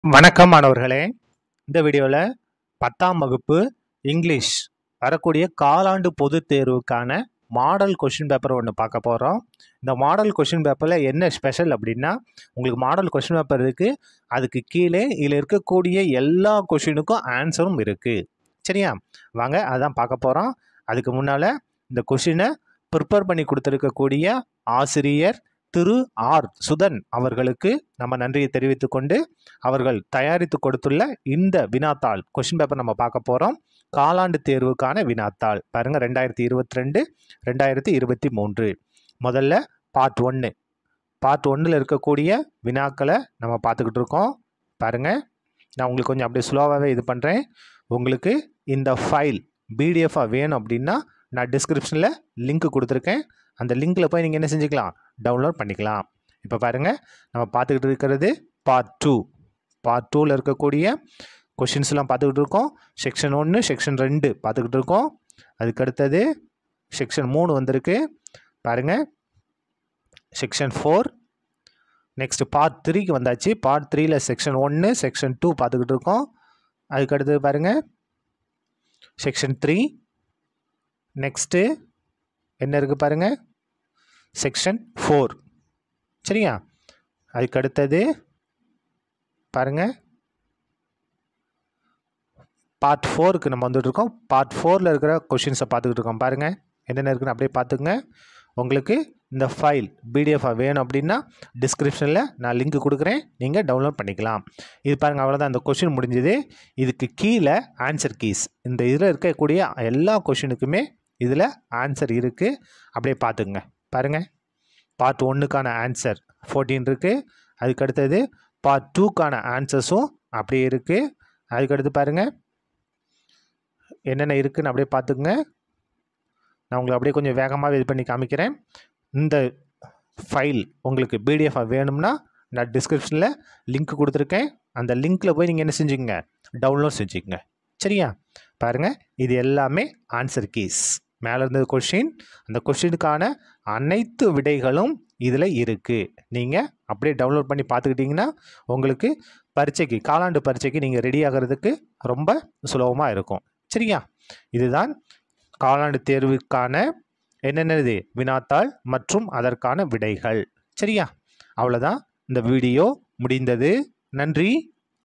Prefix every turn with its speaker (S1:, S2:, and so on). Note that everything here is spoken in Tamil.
S1: வணக்கம் மாணவர்களே இந்த வீடியோவில் பத்தாம் வகுப்பு இங்கிலீஷ் வரக்கூடிய காலாண்டு பொதுத் தேர்வுக்கான மாடல் கொஷின் பேப்பர் ஒன்று பார்க்க போகிறோம் இந்த மாடல் கொஷின் பேப்பரில் என்ன ஸ்பெஷல் அப்படின்னா உங்களுக்கு மாடல் கொஷின் பேப்பர் இருக்குது அதுக்கு கீழே இதில் இருக்கக்கூடிய எல்லா கொஷினுக்கும் ஆன்சரும் இருக்குது சரியா வாங்க அதான் பார்க்க போகிறோம் அதுக்கு முன்னால் இந்த கொஷினை ப்ரிப்பேர் பண்ணி கொடுத்துருக்கக்கூடிய ஆசிரியர் திரு ஆர் சுதன் அவர்களுக்கு நம்ம நன்றியை தெரிவித்துக் கொண்டு அவர்கள் தயாரித்து கொடுத்துள்ள இந்த வினாத்தாள் கொஷின் பேப்பர் நம்ம பார்க்க போகிறோம் காலாண்டு தேர்வுக்கான வினாத்தாள் பாருங்க ரெண்டாயிரத்தி இருபத்தி ரெண்டு ரெண்டாயிரத்தி இருபத்தி மூன்று முதல்ல பார்ட் ஒன்று பார்ட் ஒன்றில் இருக்கக்கூடிய வினாக்களை நம்ம பார்த்துக்கிட்டு இருக்கோம் பாருங்க நான் உங்களுக்கு கொஞ்சம் அப்படியே ஸ்லோவாகவே இது பண்ணுறேன் உங்களுக்கு இந்த ஃபைல் பிடிஎஃபாக வேணும் அப்படின்னா நான் டிஸ்கிரிப்ஷனில் லிங்க் கொடுத்துருக்கேன் அந்த லிங்க்கில் போய் நீங்கள் என்ன செஞ்சுக்கலாம் டவுன்லோட் பண்ணிக்கலாம் இப்போ பாருங்கள் நம்ம பார்த்துக்கிட்டு இருக்கிறது பார்ட் டூ பார்ட் டூவில் இருக்கக்கூடிய கொஷின்ஸ்லாம் பார்த்துக்கிட்டு இருக்கோம் செக்ஷன் ஒன்று செக்ஷன் ரெண்டு பார்த்துக்கிட்டு இருக்கோம் அதுக்கு அடுத்தது செக்ஷன் மூணு வந்திருக்கு பாருங்கள் செக்ஷன் ஃபோர் நெக்ஸ்ட் பார்ட் த்ரீக்கு வந்தாச்சு பார்ட் த்ரீல செக்ஷன் ஒன்று செக்ஷன் டூ பார்த்துக்கிட்டு இருக்கோம் அதுக்கு அடுத்தது பாருங்கள் செக்ஷன் த்ரீ நெக்ஸ்ட்டு என்ன இருக்குது பாருங்கள் செக்ஷன் ஃபோர் சரியா அதுக்கு அடுத்தது பாருங்கள் பார்ட் ஃபோருக்கு நம்ம வந்துட்டு இருக்கோம் பார்ட் ஃபோரில் இருக்கிற கொஷின்ஸை பார்த்துக்கிட்டு இருக்கோம் பாருங்கள் என்னென்ன இருக்குன்னு அப்படியே பார்த்துக்குங்க உங்களுக்கு இந்த ஃபைல் பிடிஎஃபாக வேணும் அப்படின்னா டிஸ்கிரிப்ஷனில் நான் லிங்க் கொடுக்குறேன் நீங்கள் டவுன்லோட் பண்ணிக்கலாம் இது பாருங்கள் அவ்வளோதான் இந்த கொஷின் முடிஞ்சுது இதுக்கு கீழே ஆன்சர் கீஸ் இந்த இதில் இருக்கக்கூடிய எல்லா கொஷினுக்குமே இதில் ஆன்சர் இருக்குது அப்படியே பார்த்துக்குங்க பாருங்கள் பார்ட் ஒன்றுக்கான ஆன்சர் ஃபோர்டீன் இருக்குது அதுக்கு அடுத்தது பார்ட் டூக்கான ஆன்சர்ஸும் அப்படியே இருக்குது அதுக்கு அடுத்து பாருங்கள் என்னென்ன இருக்குன்னு அப்படியே பார்த்துக்குங்க நான் உங்களுக்கு அப்படியே கொஞ்சம் வேகமாக இது பண்ணி காமிக்கிறேன் இந்த ஃபைல் உங்களுக்கு பிடிஎஃபாக வேணும்னா நான் டிஸ்கிரிப்ஷனில் லிங்க் கொடுத்துருக்கேன் அந்த லிங்க்கில் போய் நீங்கள் என்ன செஞ்சுக்கங்க டவுன்லோட் செஞ்சுக்கங்க சரியா பாருங்கள் இது எல்லாமே ஆன்சர் கீஸ் மேலே இருந்தது கொஷின் அந்த கொஷினுக்கான அனைத்து விடைகளும் இதில் இருக்குது நீங்கள் அப்படியே டவுன்லோட் பண்ணி பார்த்துக்கிட்டிங்கன்னா உங்களுக்கு பரீட்சைக்கு காலாண்டு பரீட்சைக்கு நீங்கள் ரெடி ஆகிறதுக்கு ரொம்ப சுலபமாக இருக்கும் சரியா இதுதான் காலாண்டு தேர்வுக்கான என்னென்னது வினாத்தாள் மற்றும் அதற்கான விடைகள் சரியா அவ்வளோதான் இந்த வீடியோ முடிந்தது நன்றி